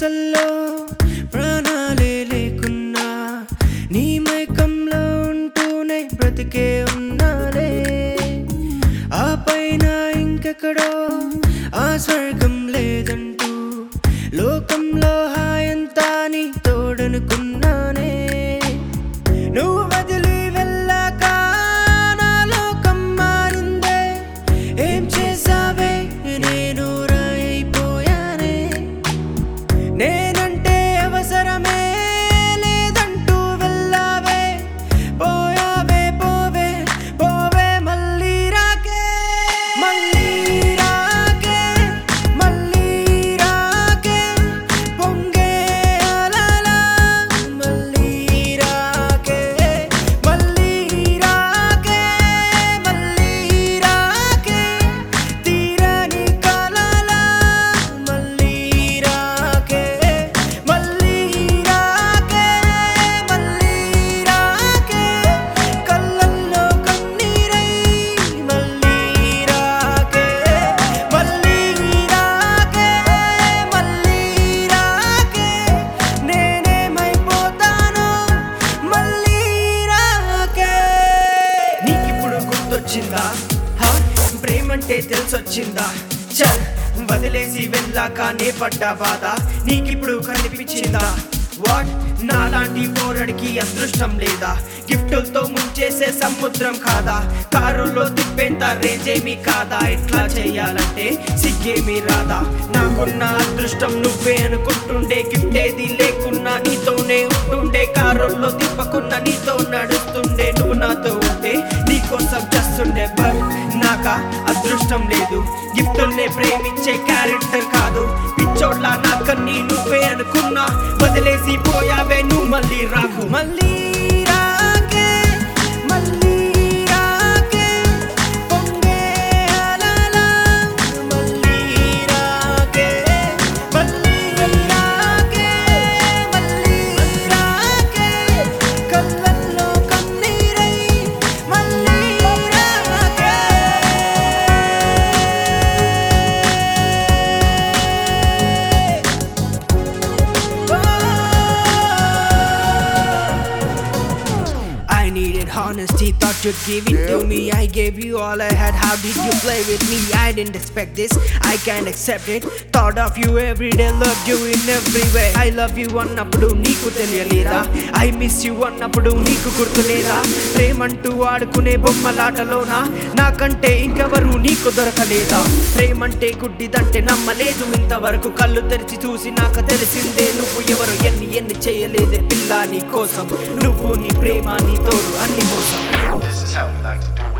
శ్వాసల్లో ప్రాణాలే లేకున్నా నీ మైకంలో ఉంటూనే బ్రతికే ఉన్నాలే ఆ పైన ఇంకెక్కడో ఆ స్వర్గం లేదంటూ లోకంలో హాయంతా నీ తోడనుకున్నానే నువ్వు వదిలి వెళ్ళాక నా లోకం మారిందే ఏం చేసావే నేను రాయిపోయానే నేనంటే అవసరమే లేదంటూ వెళ్ళావే పోయావే పోవే పోవే మళ్ళీ రాకే మళ్ళీ రాకే మళ్ళీ రాకే పొంగే అలలా మళ్ళీ రాకే మళ్ళీ రాకే మళ్ళీ రాకే తీరని కలలా మళ్ళీ రాకే మళ్ళీ రాకే మళ్ళీ రాకే కళ్ళల్లో కన్నీరై మళ్ళీ రాకే మళ్ళీ రాకే మళ్ళీ రాకే నేనేమైపోతానో మళ్ళీ రాకే నీకిప్పుడు గుర్తొచ్చిందా హా? ప్రేమంటే తెలిసొచ్చిందా చల్ వదిలేసి వెళ్ళాక నే పడ్డ బాధ నీకిప్పుడు కనిపించిందా వాట్ నాలాంటి పోరడికి అదృష్టం లేదా గిఫ్టులతో ముంచేసే సముద్రం కాదా కారులో తిప్పేంత రేంజేమీ కాదా ఎట్లా చేయాలంటే సిగ్గేమీ రాదా నాకున్న అదృష్టం నువ్వే అనుకుంటుండే గిఫ్ట్ ఏది లేకున్నా నీతోనే ఉంటుండే కారుల్లో తిప్పకున్నా నీతో నడుస్తుండే నువ్వు నాతో ఉంటే నీకోసం చేస్తుండే బట్ నాక అదృష్టం లేదు గిఫ్టుల్నే ప్రేమించే క్యారెక్టర్ కాదు పిచ్చోడ్ల నాకన్నీ నువ్వే అనుకున్నా వదిలేసి పోయావే నువ్వు మళ్ళీ రాకు మళ్ళీ రాకే మళ్ళీ రాకే పొంగే అలలా మళ్ళీ రాకే మళ్ళీ రాకే మళ్ళీ రాకే కళ్ళల్లో కన్నీరై మళ్ళీ రాకే I needed honesty, thought you'd give it to me. I gave you all I had. How did you play with me? I didn't expect this, I can't accept it. Thought of you every day, loved you in every way. I love you అన్నప్పుడు నీకు తెలియలేదా I miss you అన్నప్పుడు నీకు గుర్తులేదా ప్రేమంటూ ఆడుకునే బొమ్మలాటలోనా నాకంటే ఇంకెవరు నీకు దొరకలేదా ప్రేమంటే గుడ్డిదంటే నమ్మలేదు ఇంతవరకు కళ్ళు తెరిచి చూసి నాకు తెలిసిందే నువ్వు ఎవరు ఎన్ని ఎన్ని చేయలేదే పిల్ల నీ కోసం నువ్వు నీ ప్రేమ నీ తోడు అన్ని మోసం This is how we like to do